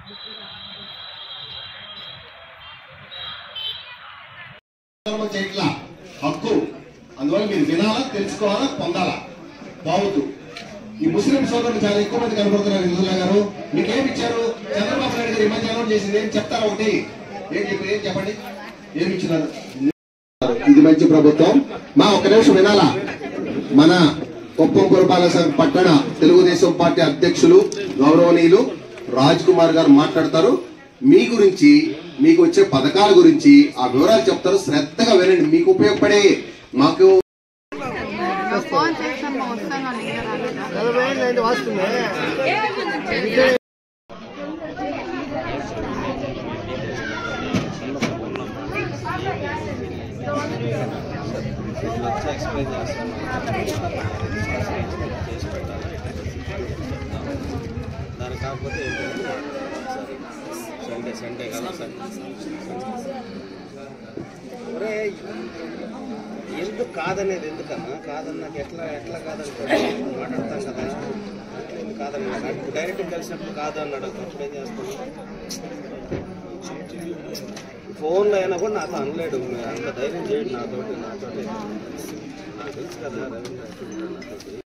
మనం చేయట్లా హక్కు అందువల్ల మీరు వినాలా తెలుసుకోవాలా పొందాలా బావుతూ ఈ ముస్లిం సోదరులు చాలా ఎక్కువ మంది కనబడుతున్నారు హిందువుల గారు మీకు ఏమి ఇచ్చారు చంద్రబాబు నాయుడు గారు ఈ మధ్య అనౌన్స్ చేసింది ఏం చెప్తారా ఒకటి ఏం చెప్పి ఏం చెప్పండి ఏమి ఇచ్చినారు ఇది మంచి ప్రభుత్వం మా ఒక నిమిషం వినాలా మన కుప్పం పురపాలక సంఘ పట్టణ తెలుగుదేశం పార్టీ అధ్యక్షులు గౌరవనీయులు రాజ్ కుమార్ గారు మాట్లాడతారు మీ గురించి మీకు వచ్చే పథకాల గురించి ఆ వివరాలు చెప్తారు శ్రద్ధగా వినండి మీకు ఉపయోగపడే మాకు ఫోన్ చేస్తాను వస్తాను అని ఇంకా రాలేదా? వచ్చి ఎక్స్ప్లెయిన్ చేస్తాను చేసి పెట్టాలి దానికి కాకపోతే ఏంటంటే సండే సండే కదా ఒరే ఎందుకు కాదనేది ఎందుకన్నా కాదన్నాక ఎట్లా ఎట్లా కాదంటే మాట్లాడతాం కదా అట్లా ఎందుకు కాదని నాకు డైరెక్ట్ కలిసినప్పుడు కాదు అన్నాడు అప్పుడు ఏం చేస్తాను ఫోన్లో అయినా కూడా నాతో అనలేడు మీరు అంత ధైర్యం చేయండి నాతో నాతో నాకు తెలుసు కదా రవీంద్ర నాతోటి.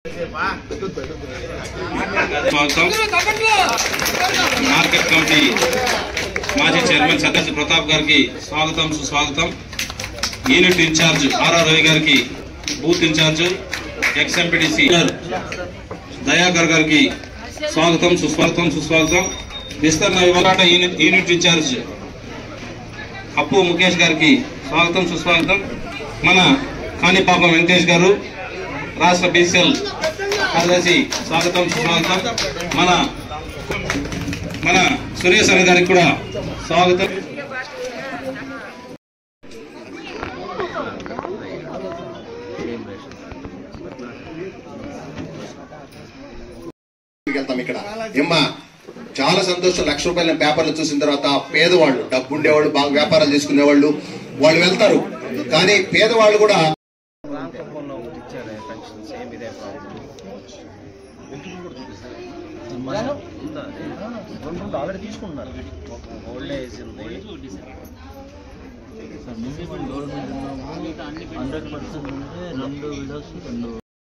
స్వాగతం మార్కెట్ కమిటీ మాజీ చైర్మన్ సత్యశ్రీ ప్రతాప్ గారికి స్వాగతం సుస్వాగతం యూనిట్ ఇన్ఛార్జ్ ఆర్ఆర్ రవి గారికి booth incharge ex MPTC Dayakar గారికి స్వాగతం సుస్వాగతం సుస్వాగతం విస్తరణ విభాగ యూనిట్ యూనిట్ ఇన్ఛార్జ్ అప్పు ముఖేష్ గారికి స్వాగతం సుస్వాగతం మన కాణిపాపం వెంకటేష్ గారు రాష్ట్ర బీసీఎల్ కార్యదర్శి స్వాగతం సుస్వాగతం మన మన సురేష్ అన్న గారికి కూడా స్వాగతం వెళ్తాం ఇక్కడ ఏమ్మా చాలా సంతోషం లక్ష రూపాయల పేపర్లు చూసిన తర్వాత పేదవాళ్ళు డబ్బు ఉండేవాళ్ళు బాగా వ్యాపారాలు చేసుకునేవాళ్ళు వాళ్ళు వెళ్తారు కానీ పేదవాళ్ళు కూడా రామకుప్పంలో ఒకటి ఇచ్చారు పెన్షన్ సేమ్ ఇదే ప్రాబ్లం ఉందా అది? రెండు రెండు ఆల్రెడీ తీసుకుంటున్నారు ఒక ఓల్డ్ ఏజ్ ఉంది సార్ మున్సిపల్ గవర్నమెంట్ ఉన్నాము హండ్రెడ్ పర్సెంట్ ఉంటే రెండు విడోస్ రెండు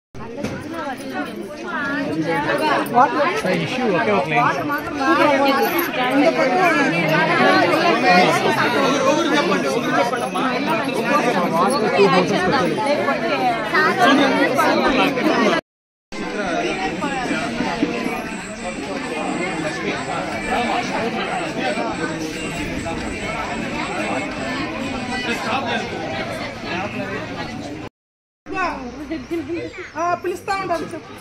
పిలుస్తా ఉంటారు చెప్పు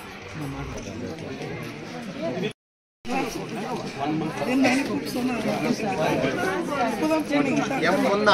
ఎన్నైనా కూర్చున్నారు పోదాం పోనీ ఇంకా. ఏమన్నా